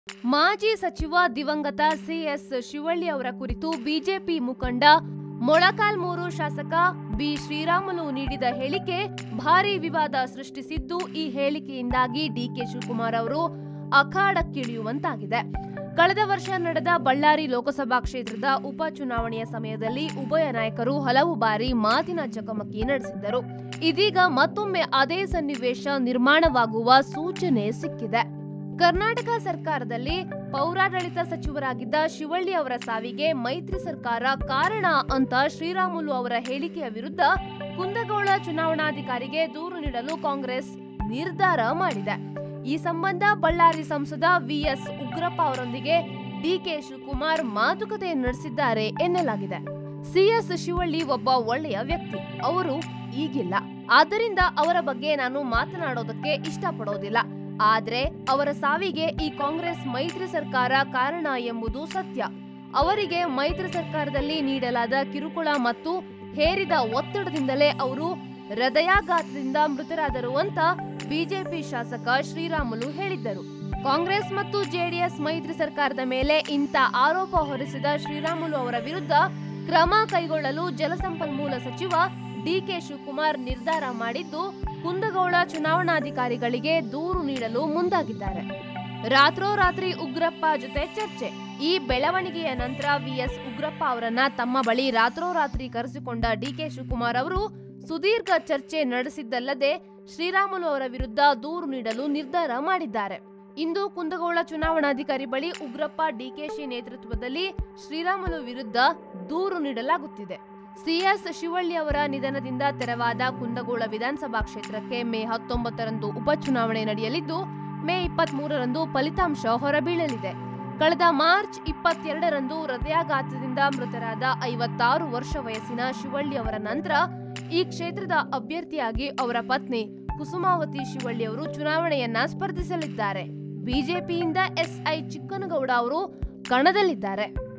ಮಾಜಿ ಸಚಿವ ದಿವಂಗತ ಸಿಎಸ್ ಶಿವಳ್ಳಿ ಅವರ ಕುರಿತು ಬಿಜೆಪಿ ಮುಖಂಡ ಮೊಳಕಾಲ್ಮೂರು ಶಾಸಕ ಬಿ ಶ್ರೀರಾಮುಲು ನೀಡಿದ ಹೇಳಿಕೆ ಭಾರೀ ವಿವಾದ ಸೃಷ್ಟಿಸಿದ್ದು ಈ ಹೇಳಿಕೆಯಿಂದಾಗಿ ಡಿಕೆ ಶಿವಕುಮಾರ್ ಅವರು ಅಖಾಡಕ್ಕಿಳಿಯುವಂತಾಗಿದೆ ಕಳೆದ ವರ್ಷ ನಡೆದ ಬಳ್ಳಾರಿ ಲೋಕಸಭಾ ಕ್ಷೇತ್ರದ ಉಪಚುನಾವಣೆಯ ಸಮಯದಲ್ಲಿ ಉಭಯ ನಾಯಕರು ಹಲವು ಬಾರಿ ಮಾತಿನ ಚಕಮಕಿ ನಡೆಸಿದ್ದರು ಇದೀಗ ಮತ್ತೊಮ್ಮೆ ಅದೇ ಸನ್ನಿವೇಶ ನಿರ್ಮಾಣವಾಗುವ ಸೂಚನೆ ಸಿಕ್ಕಿದೆ ಕರ್ನಾಟಕ ಸರ್ಕಾರದಲ್ಲಿ ಪೌರಾಡಳಿತ ಸಚಿವರಾಗಿದ್ದ ಶಿವಳ್ಳಿ ಅವರ ಸಾವಿಗೆ ಮೈತ್ರಿ ಸರ್ಕಾರ ಕಾರಣ ಅಂತ ಶ್ರೀರಾಮುಲು ಅವರ ಹೇಳಿಕೆಯ ವಿರುದ್ಧ ಕುಂದಗೋಳ ಚುನಾವಣಾಧಿಕಾರಿಗೆ ದೂರು ನೀಡಲು ಕಾಂಗ್ರೆಸ್ ನಿರ್ಧಾರ ಮಾಡಿದೆ ಈ ಸಂಬಂಧ ಬಳ್ಳಾರಿ ಸಂಸದ ವಿಎಸ್ ಉಗ್ರಪ್ಪ ಅವರೊಂದಿಗೆ ಡಿಕೆ ಶಿವಕುಮಾರ್ ಮಾತುಕತೆ ನಡೆಸಿದ್ದಾರೆ ಎನ್ನಲಾಗಿದೆ ಸಿಎಸ್ ಶಿವಳ್ಳಿ ಒಬ್ಬ ಒಳ್ಳೆಯ ವ್ಯಕ್ತಿ ಅವರು ಈಗಿಲ್ಲ ಆದ್ದರಿಂದ ಅವರ ಬಗ್ಗೆ ನಾನು ಮಾತನಾಡೋದಕ್ಕೆ ಇಷ್ಟಪಡೋದಿಲ್ಲ ಆದ್ರೆ ಅವರ ಸಾವಿಗೆ ಈ ಕಾಂಗ್ರೆಸ್ ಮೈತ್ರಿ ಸರ್ಕಾರ ಕಾರಣ ಎಂಬುದು ಸತ್ಯ ಅವರಿಗೆ ಮೈತ್ರಿ ಸರ್ಕಾರದಲ್ಲಿ ನೀಡಲಾದ ಕಿರುಕುಳ ಮತ್ತು ಹೇರಿದ ಒತ್ತಡದಿಂದಲೇ ಅವರು ಹೃದಯಾಘಾತದಿಂದ ಮೃತರಾದರು ಅಂತ ಬಿಜೆಪಿ ಶಾಸಕ ಶ್ರೀರಾಮುಲು ಹೇಳಿದ್ದರು ಕಾಂಗ್ರೆಸ್ ಮತ್ತು ಜೆಡಿಎಸ್ ಮೈತ್ರಿ ಸರ್ಕಾರದ ಮೇಲೆ ಇಂಥ ಆರೋಪ ಹೊರಿಸಿದ ಶ್ರೀರಾಮುಲು ಅವರ ವಿರುದ್ಧ ಕ್ರಮ ಕೈಗೊಳ್ಳಲು ಜಲಸಂಪನ್ಮೂಲ ಸಚಿವ ಡಿಕೆ ಶಿವಕುಮಾರ್ ನಿರ್ಧಾರ ಮಾಡಿದ್ದು ಕುಂದಗೋಳ ಚುನಾವಣಾಧಿಕಾರಿಗಳಿಗೆ ದೂರು ನೀಡಲು ಮುಂದಾಗಿದ್ದಾರೆ ರಾತ್ರೋರಾತ್ರಿ ಉಗ್ರಪ್ಪ ಜೊತೆ ಚರ್ಚೆ ಈ ಬೆಳವಣಿಗೆಯ ನಂತರ ವಿಎಸ್ ಉಗ್ರಪ್ಪ ಅವರನ್ನ ತಮ್ಮ ಬಳಿ ರಾತ್ರೋರಾತ್ರಿ ಕರೆಸಿಕೊಂಡ ಡಿಕೆ ಶಿವಕುಮಾರ್ ಅವರು ಸುದೀರ್ಘ ಚರ್ಚೆ ನಡೆಸಿದ್ದಲ್ಲದೆ ಶ್ರೀರಾಮುಲು ಅವರ ವಿರುದ್ಧ ದೂರು ನೀಡಲು ನಿರ್ಧಾರ ಮಾಡಿದ್ದಾರೆ ಇಂದು ಕುಂದಗೋಳ ಚುನಾವಣಾಧಿಕಾರಿ ಬಳಿ ಉಗ್ರಪ್ಪ ಡಿಕೆಶಿ ನೇತೃತ್ವದಲ್ಲಿ ಶ್ರೀರಾಮುಲು ವಿರುದ್ಧ ದೂರು ನೀಡಲಾಗುತ್ತಿದೆ ಸಿಎಸ್ ಶಿವಳ್ಳಿ ಅವರ ನಿಧನದಿಂದ ತೆರವಾದ ಕುಂದಗೋಳ ವಿಧಾನಸಭಾ ಕ್ಷೇತ್ರಕ್ಕೆ ಮೇ ಹತ್ತೊಂಬತ್ತರಂದು ಉಪಚುನಾವಣೆ ನಡೆಯಲಿದ್ದು ಮೇ ಇಪ್ಪತ್ತ್ ಮೂರರಂದು ಫಲಿತಾಂಶ ಹೊರಬೀಳಲಿದೆ ಕಳೆದ ಮಾರ್ಚ್ ಇಪ್ಪತ್ತೆರಡರಂದು ಹೃದಯಾಘಾತದಿಂದ ಮೃತರಾದ ಐವತ್ತಾರು ವರ್ಷ ವಯಸ್ಸಿನ ಶಿವಳ್ಳಿ ಅವರ ನಂತರ ಈ ಕ್ಷೇತ್ರದ ಅಭ್ಯರ್ಥಿಯಾಗಿ ಅವರ ಪತ್ನಿ ಕುಸುಮಾವತಿ ಶಿವಳ್ಳಿ ಅವರು ಚುನಾವಣೆಯನ್ನ ಸ್ಪರ್ಧಿಸಲಿದ್ದಾರೆ ಬಿಜೆಪಿಯಿಂದ ಎಸ್ಐ ಚಿಕ್ಕನಗೌಡ ಅವರು ಕಣದಲ್ಲಿದ್ದಾರೆ